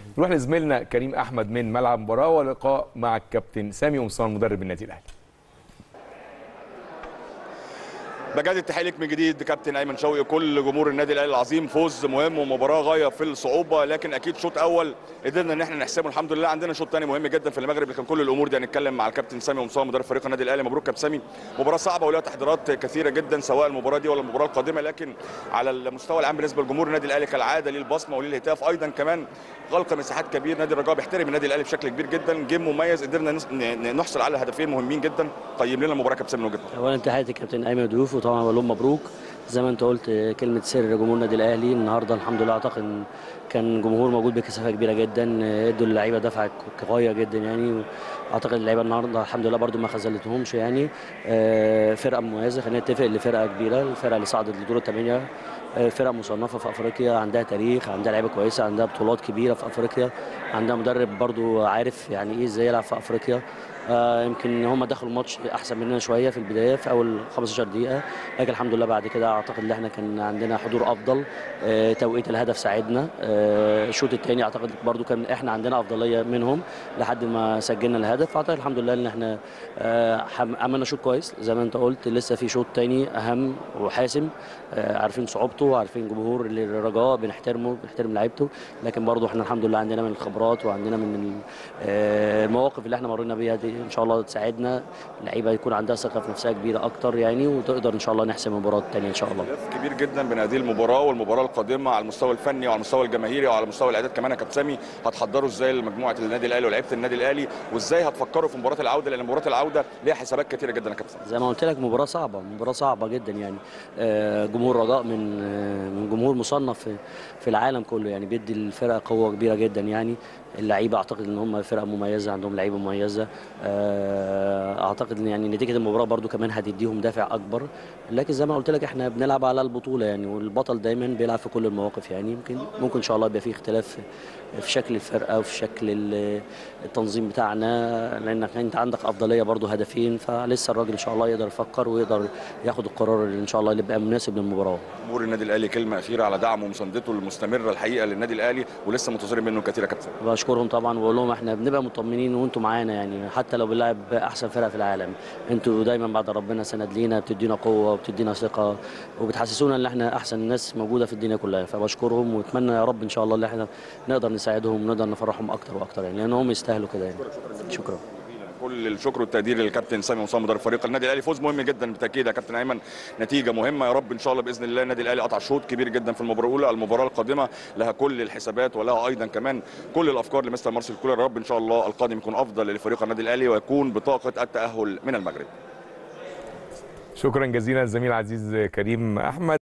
نروح لزميلنا كريم احمد من ملعب المباراه ولقاء مع الكابتن سامي قمصان مدرب النادي الاهلي بجد التحيه ليك من جديد كابتن ايمن شوقي كل جمهور النادي الاهلي العظيم فوز مهم ومباراه غايه في الصعوبه لكن اكيد شوط اول قدرنا ان احنا نحسمه الحمد لله عندنا شوط ثاني مهم جدا في المغرب لكن كل الامور دي هنتكلم مع الكابتن سامي قمصان مدرب فريق النادي الاهلي مبروك كابتن سامي مباراه صعبه ولها تحضيرات كثيره جدا سواء المباراه دي ولا المباراه القادمه لكن على المستوى العام بالنسبه لجمهور النادي الاهلي كالعاده ليه البصمه وليه الهتاف ايضا كمان غلق مساحات كبير نادي الرجاء بيحترم النادي الاهلي بشكل كبير جدا جيم مميز قدرنا نس- ن- نحصل على هدفين مهمين جدا قيم لنا المباراه كابتن سامي من وجهه نظرك. اولا تحياتي كابتن ايمن ضيوف وطبعا بقول لهم مبروك زي ما انت قلت آه، كلمه سر جمهور النادي الاهلي النهارده الحمد لله اعتقد إن كان جمهور موجود بكثافه كبيره جدا آه، ادوا اللعيبه دفعه قويه جدا يعني اعتقد اللعيبه النهارده الحمد لله برده ما خذلتهمش يعني آه، فرقه مميزه خلينا نتفق لفرقه كبيره الفرقه اللي صعدت لدور الثمانيه آه، فرقه مصنفه في افريقيا عندها تاريخ عندها لعيبه كويسه عندها بطولات كبيره في افريقيا عندها مدرب برضو عارف يعني ايه ازاي يلعب في افريقيا آه، يمكن هم دخلوا الماتش احسن مننا شويه في البدايه في اول 15 دقيقه لكن الحمد لله بعد كده اعتقد ان احنا كان عندنا حضور افضل آه، توقيت الهدف ساعدنا آه، الشوط الثاني اعتقد برضو كان احنا عندنا افضليه منهم لحد ما سجلنا الهدف اعتقد الحمد لله ان احنا آه، حم- عملنا شوط كويس زي ما انت قلت لسه في شوط تاني اهم وحاسم آه، عارفين صعوبته عارفين جمهور الرجاء بنحترمه بنحترم لعيبته لكن برضو احنا الحمد لله عندنا من الخبرات وعندنا من ال- آه، المواقف اللي احنا مرينا بيها دي ان شاء الله تساعدنا اللعيبه يكون عندها ثقه في نفسها كبيره اكتر يعني وتقدر ان شاء الله نحسم المباراه الثانيه ان شاء الله خلاف كبير جدا بين هذه المباراه والمباراه القادمه على المستوى الفني وعلى المستوى الجماهيري وعلى مستوى الاعداد كمان يا كابتن سامي هتحضروا ازاي لمجموعه النادي الاهلي ولاعيبه النادي الاهلي وازاي هتفكروا في مباراه العوده لان مباراه العوده ليها حسابات كثيره جدا يا كابتن سامي زي ما قلت لك مباراة صعبة مباراة صعبة جدا يعني آه، جمهور رجاء من آه، من جمهور مصنف في- في العالم كله يعني بيدي الفرقة قوة كبيرة جدا يعني اللعيبة أعتقد إن هم فرقة مميزة عندهم لعيبة مميزة آه، أعتقد إن يعني نتيجة المباراة برضو كمان هتديهم دافع أكبر لكن زي ما قلت لك إحنا بنلعب على البطولة يعني والبطل دايما بيلعب في كل المواقف يعني يمكن ممكن إن شاء الله يبقى في اختلاف في- في شكل الفرقة وفي شكل ال- التنظيم بتاعنا لأنك أنت عندك أفضلية برضو هدفين فلسه الراجل إن شاء الله يقدر يفكر ويقدر ياخد القرار اللي إن شاء الله اللي يبقى مناسب للمباراة جمهور النادي الاهلي كلمه اخيره على دعمه ومساندته المستمره الحقيقه للنادي الاهلي ولسه منتظرين منه كثير يا كابتن سامي. بشكرهم طبعا وبقول لهم احنا بنبقى مطمنين وانتم معانا يعني حتى لو بنلعب احسن فرقه في العالم انتوا دايما بعد ربنا سند لينا بتدينا قوه وبتدينا ثقه وبتحسسونا ان احنا احسن ناس موجوده في الدنيا كلها فبشكرهم واتمنى يا رب ان شاء الله ان احنا نقدر نساعدهم ونقدر نفرحهم اكتر واكتر يعني لان هم يستاهلوا كده يعني شكرا كل الشكر والتقدير للكابتن سامي مصطفى مدرب فريق النادي الاهلي فوز مهم جدا بالتاكيد يا كابتن ايمن نتيجه مهمه يا رب ان شاء الله باذن الله النادي الاهلي قطع شوط كبير جدا في المباراه الاولى المباراه القادمه لها كل الحسابات ولها ايضا كمان كل الافكار لمستر مارسيل كولر يا رب ان شاء الله القادم يكون افضل لفريق النادي الاهلي ويكون بطاقه التاهل من المغرب شكرا جزيلا الزميل العزيز كريم احمد